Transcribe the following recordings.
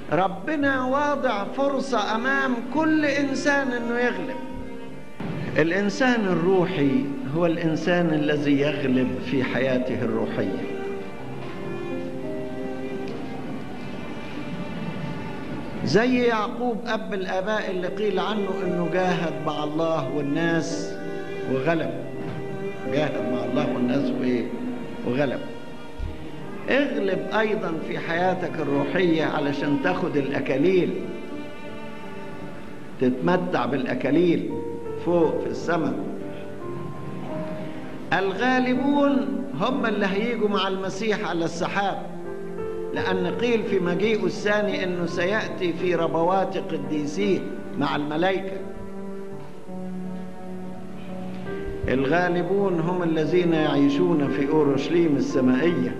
ربنا واضع فرصة أمام كل إنسان إنه يغلب الإنسان الروحي هو الإنسان الذي يغلب في حياته الروحية زي يعقوب أب الآباء اللي قيل عنه إنه جاهد مع الله والناس وغلب جاهد مع الله والناس وإيه وغلب اغلب أيضا في حياتك الروحية علشان تاخد الأكاليل تتمتع بالأكاليل فوق في السماء الغالبون هم اللي هيجوا مع المسيح على السحاب لأن قيل في مجيئه الثاني أنه سيأتي في ربوات قديسيه مع الملائكة الغالبون هم الذين يعيشون في أورشليم السمائية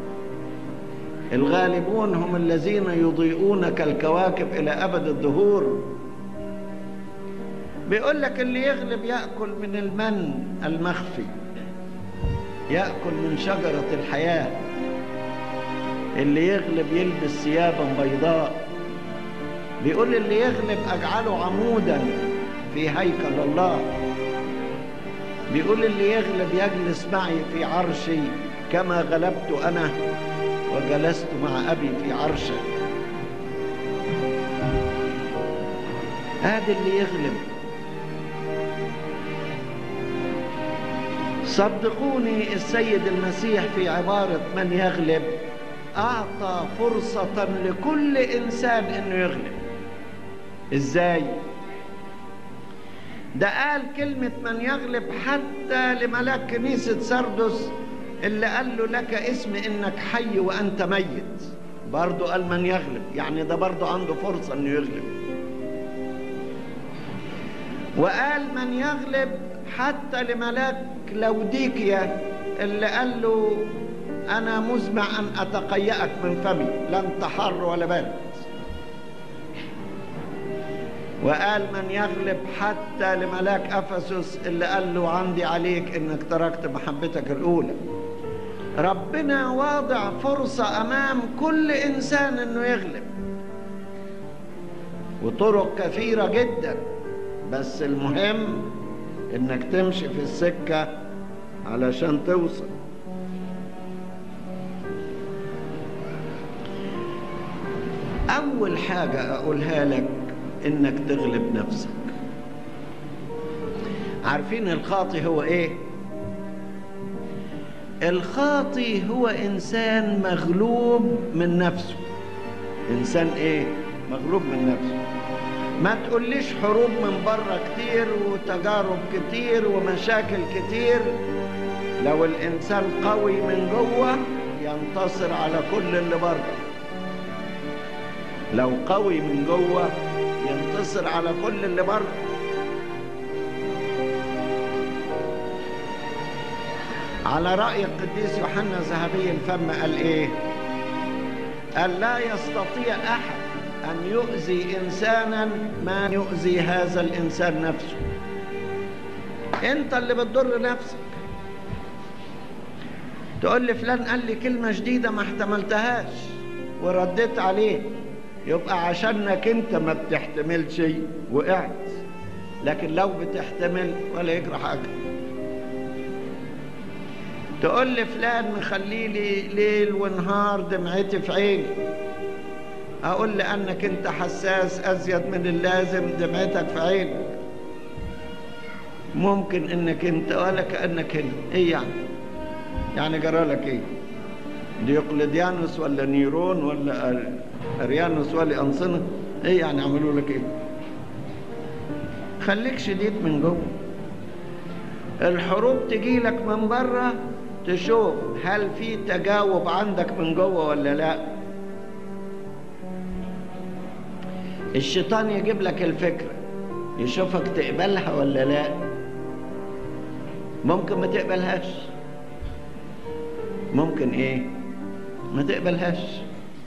الغالبون هم الذين يضيئون كالكواكب إلى أبد الدهور بيقول لك اللي يغلب يأكل من المن المخفي يأكل من شجرة الحياة اللي يغلب يلبس ثيابا بيضاء بيقول اللي يغلب أجعله عمودا في هيكل الله بيقول اللي يغلب يجلس معي في عرشي كما غلبت أنا وجلست مع أبي في عرشه هذا اللي يغلب صدقوني السيد المسيح في عبارة من يغلب أعطى فرصة لكل إنسان إنه يغلب إزاي؟ ده قال كلمة من يغلب حتى لملاك كنيسة سردس اللي قال له لك اسم إنك حي وأنت ميت برضه قال من يغلب يعني ده برضه عنده فرصة إنه يغلب وقال من يغلب حتى لملاك لوديكيا اللي قال له أنا مزمع أن أتقيأك من فمي لن تحر ولا بارد وقال من يغلب حتى لملاك أفسس اللي قال له عندي عليك إنك تركت محبتك الأولى ربنا واضع فرصة أمام كل إنسان إنه يغلب وطرق كثيرة جدا بس المهم إنك تمشي في السكة علشان توصل أول حاجة أقولها لك إنك تغلب نفسك عارفين الخاطي هو إيه؟ الخاطي هو إنسان مغلوب من نفسه إنسان إيه؟ مغلوب من نفسه ما تقوليش حروب من بره كتير وتجارب كتير ومشاكل كتير لو الإنسان قوي من جوه ينتصر على كل اللي بره لو قوي من جوه ينتصر على كل اللي بره على رأي القديس يوحنا ذهبي الفم قال ايه قال لا يستطيع احد ان يؤذي انسانا ما يؤذي هذا الانسان نفسه انت اللي بتضر نفسك تقول لي فلان قال لي كلمة جديدة ما احتملتهاش ورديت عليه يبقى عشانك انت ما بتحتمل شيء وقعت لكن لو بتحتمل ولا يجرى حاجه تقول لي فلان مخلي لي ليل ونهار دمعتي في عيني اقول لانك انت حساس ازيد من اللازم دمعتك في عينك ممكن انك انت ولا كانك هنا ايه يعني يعني جرى لك ايه ديوقليديانوس ولا نيرون ولا اريانوس ولا انصنه ايه يعني عملوا لك ايه خليك شديد من جوه الحروب تجي لك من بره تشوف هل في تجاوب عندك من جوه ولا لا الشيطان يجيب لك الفكرة يشوفك تقبلها ولا لا ممكن ما تقبلهاش ممكن ايه ما تقبلهاش